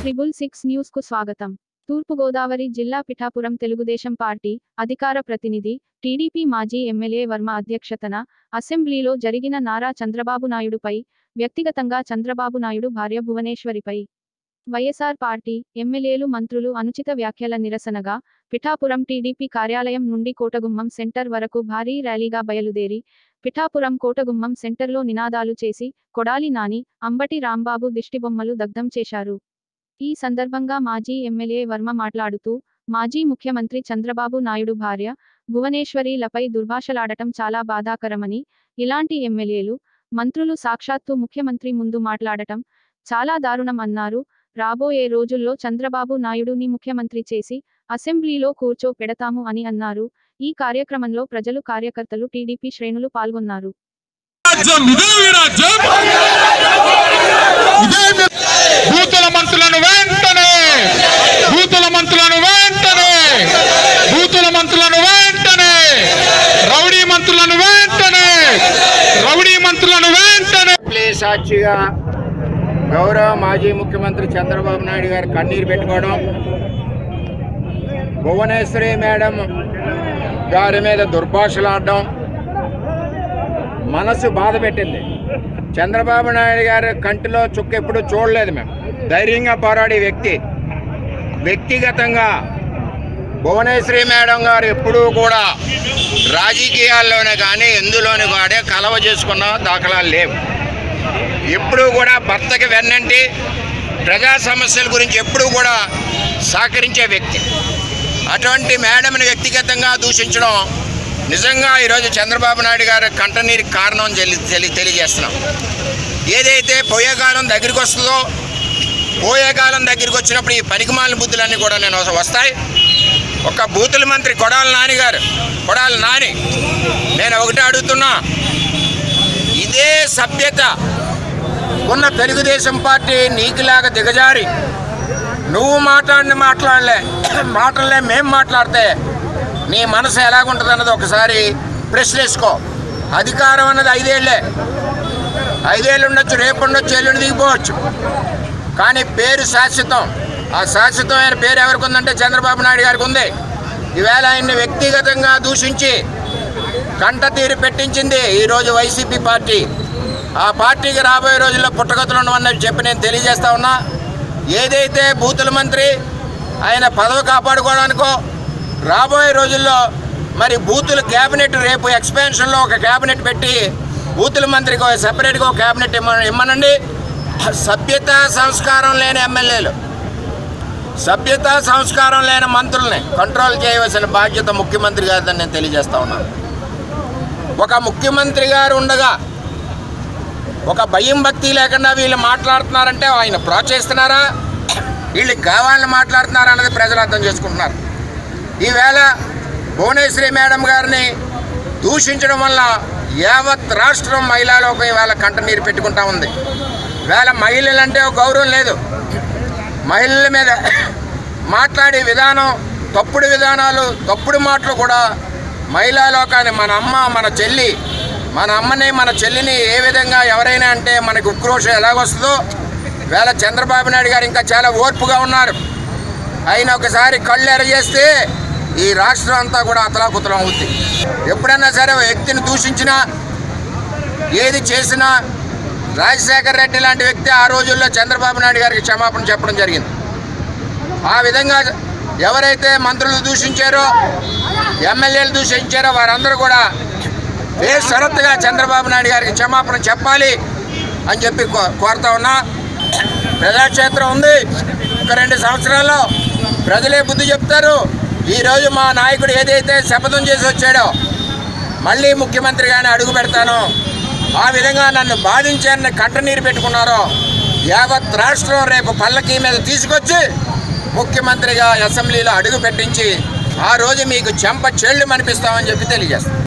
triple six news కు స్వాగతం తూర్పుగోదావరి జిల్లా పిఠాపురం తెలుగుదేశం పార్టీ అధికార ప్రతినిధి టీడీపీ మాజీ ఎమ్మెల్యే వర్మ అధ్యక్షతన అసెంబ్లీలో జరిగిన నారా చంద్రబాబు నాయుడుపై వ్యక్తిగతంగా చంద్రబాబు నాయుడు భార్య భువనేశ్వరిపై వైఎస్ఆర్ పార్టీ ఎమ్మెల్యేలు మంత్రులు అనుచిత వ్యాఖ్యల నిరసనగా పిఠాపురం టీడీపీ కార్యాలయం నుండి కోటగుమ్మం సెంటర్ వరకు భారీ ర్యాలీగా బయలుదేరి పిఠాపురం కోటగుమ్మం సెంటర్లో నినాదాలు చేసి కొడాలి నాని అంబటి రాంబాబు దిష్టిబొమ్మలు దగ్ధం చేశారు ఈ సందర్భంగా మాజీ ఎమ్మెల్యే వర్మ మాట్లాడుతూ మాజీ ముఖ్యమంత్రి చంద్రబాబు నాయుడు భార్య భువనేశ్వరిలపై దుర్భాషలాడటం చాలా బాధాకరమని ఇలాంటి ఎమ్మెల్యేలు మంత్రులు సాక్షాత్తు ముఖ్యమంత్రి ముందు మాట్లాడటం చాలా దారుణం అన్నారు రాబోయే రోజుల్లో చంద్రబాబు నాయుడుని ముఖ్యమంత్రి చేసి అసెంబ్లీలో కూర్చో పెడతాము అని అన్నారు ఈ కార్యక్రమంలో ప్రజలు కార్యకర్తలు టీడీపీ శ్రేణులు పాల్గొన్నారు రాజ్యం ఇదే ఈ రాజ్యం ఇదే మీ బూతుల మంత్రులను వెంటనే బూతుల మంత్రులను వెంటనే బూతుల మంత్రులను వెంటనే రౌడీ మంత్రులను వెంటనే రౌడీ మంత్రులను వెంటనే అసెంబ్లీ సాక్షిగా గౌరవ మాజీ ముఖ్యమంత్రి చంద్రబాబు నాయుడు గారు కన్నీరు పెట్టుకోవడం భువనేశ్వరి మేడం గారి మీద దుర్భాషలాడడం మనసు బాధ పెట్టింది చంద్రబాబు నాయుడు గారి కంటిలో చుక్క ఎప్పుడు చూడలేదు మేము ధైర్యంగా పోరాడే వ్యక్తి వ్యక్తిగతంగా భువనేశ్వరి మేడం గారు ఎప్పుడూ కూడా రాజకీయాల్లోనే కానీ ఎందులోని వాడే కలవ చేసుకున్న దాఖలాలు లేవు ఎప్పుడూ కూడా భర్తకి వెన్నంటి ప్రజా సమస్యల గురించి ఎప్పుడూ కూడా సహకరించే వ్యక్తి అటువంటి మేడంని వ్యక్తిగతంగా దూషించడం నిజంగా ఈరోజు చంద్రబాబు నాయుడు గారి కంటనీరికి కారణం అని తెలి తెలి- తెలియజేస్తున్నాం ఏదైతే పోయే కాలం దగ్గరికి వస్తుందో పోయే కాలం దగ్గరికి వచ్చినప్పుడు ఈ పనికిమాలిన బుద్ధులన్నీ కూడా నేను వస్తాయి ఒక బూతుల మంత్రి కొడాలి నాని గారు కొడాలి నాని నేను ఒకటే అడుగుతున్నా ఇదే సభ్యత ఉన్న తెలుగుదేశం పార్టీ నీకులాగా దిగజారి నువ్వు మాట్లాడిన మాట్లాడలే మాటలే మేం మాట్లాడితే నీ మనసు ఎలాగుంటుంది అన్నది ఒకసారి ప్రశ్నేసుకో అధికారం అన్నది ఐదేళ్లే ఐదేళ్ళు ఉండొచ్చు రేపు ఉండొచ్చు ఎల్లుండి దిగిపోవచ్చు కానీ పేరు శాశ్వతం ఆ శాశ్వతమైన పేరు ఎవరికి ఉందంటే చంద్రబాబు నాయుడు గారికి ఉంది ఈవేళ ఆయన్ని వ్యక్తిగతంగా దూషించి కంట తీరు పెట్టించింది ఈరోజు వైసీపీ పార్టీ ఆ పార్టీకి రాబోయే రోజుల్లో పుట్టగతులు ఉండవని చెప్పి నేను తెలియజేస్తా ఉన్నా ఏదైతే బూతుల మంత్రి ఆయన పదవి కాపాడుకోవడానికో రాబోయే రోజుల్లో మరి బూతుల క్యాబినెట్ రేపు ఎక్స్పాన్షన్లో ఒక క్యాబినెట్ పెట్టి బూతుల మంత్రికి ఒక సెపరేట్గా ఒక క్యాబినెట్ ఇమ్మ ఇమ్మనండి సభ్యత సంస్కారం లేని ఎమ్మెల్యేలు సభ్యత సంస్కారం లేని మంత్రుల్ని కంట్రోల్ చేయవలసిన బాధ్యత ముఖ్యమంత్రి గారిదని నేను తెలియజేస్తా ఉన్నాను ఒక ముఖ్యమంత్రి గారు ఉండగా ఒక భయం భక్తి లేకుండా వీళ్ళు మాట్లాడుతున్నారంటే ఆయన ప్రోత్సహిస్తున్నారా వీళ్ళకి కావాలని మాట్లాడుతున్నారా అన్నది ప్రజలు అర్థం చేసుకుంటున్నారు ఈవేళ భువనేశ్వరి మేడం గారిని దూషించడం వల్ల యావత్ రాష్ట్రం మహిళలకు ఇవాళ కంటనీరు పెట్టుకుంటా ఉంది వేళ మహిళలంటే ఒక గౌరవం లేదు మహిళల మీద మాట్లాడే విధానం తప్పుడు విధానాలు తప్పుడు మాటలు కూడా మహిళా లోకాన్ని మన అమ్మ మన చెల్లి మన అమ్మని మన చెల్లిని ఏ విధంగా ఎవరైనా అంటే మనకు ఉక్రోషం ఎలాగొస్తుందో వేళ చంద్రబాబు నాయుడు గారు ఇంకా చాలా ఓర్పుగా ఉన్నారు ఆయన ఒకసారి కళ్ళు ఎరగేస్తే ఈ రాష్ట్రం అంతా కూడా అతలాకుతలం అవుద్ది ఎప్పుడైనా సరే ఓ వ్యక్తిని దూషించినా ఏది చేసినా రాజశేఖర రెడ్డి లాంటి వ్యక్తి ఆ రోజుల్లో చంద్రబాబు నాయుడు గారికి క్షమాపణ చెప్పడం జరిగింది ఆ విధంగా ఎవరైతే మంత్రులు దూషించారో ఎమ్మెల్యేలు దూషించారో వారందరూ కూడా ఏ షరత్తుగా చంద్రబాబు నాయుడు గారికి క్షమాపణ చెప్పాలి అని చెప్పి కో- కోరుతా ఉన్నా ప్రజాక్షేత్రం ఉంది ఒక రెండు సంవత్సరాల్లో ప్రజలే బుద్ధి చెప్తారు ఈరోజు మా నాయకుడు ఏదైతే శపథం చేసి వచ్చాడో మళ్ళీ ముఖ్యమంత్రిగానే అడుగు పెడతాను ఆ విధంగా నన్ను బాధించారని కంటనీరు పెట్టుకున్నారో యావత్ రాష్ట్రం రేపు పల్లకీ మీద తీసుకొచ్చి ముఖ్యమంత్రిగా అసెంబ్లీలో అడుగు పెట్టించి ఆ రోజు మీకు చెంప చెళ్ళు అనిపిస్తామని చెప్పి తెలియజేస్తాను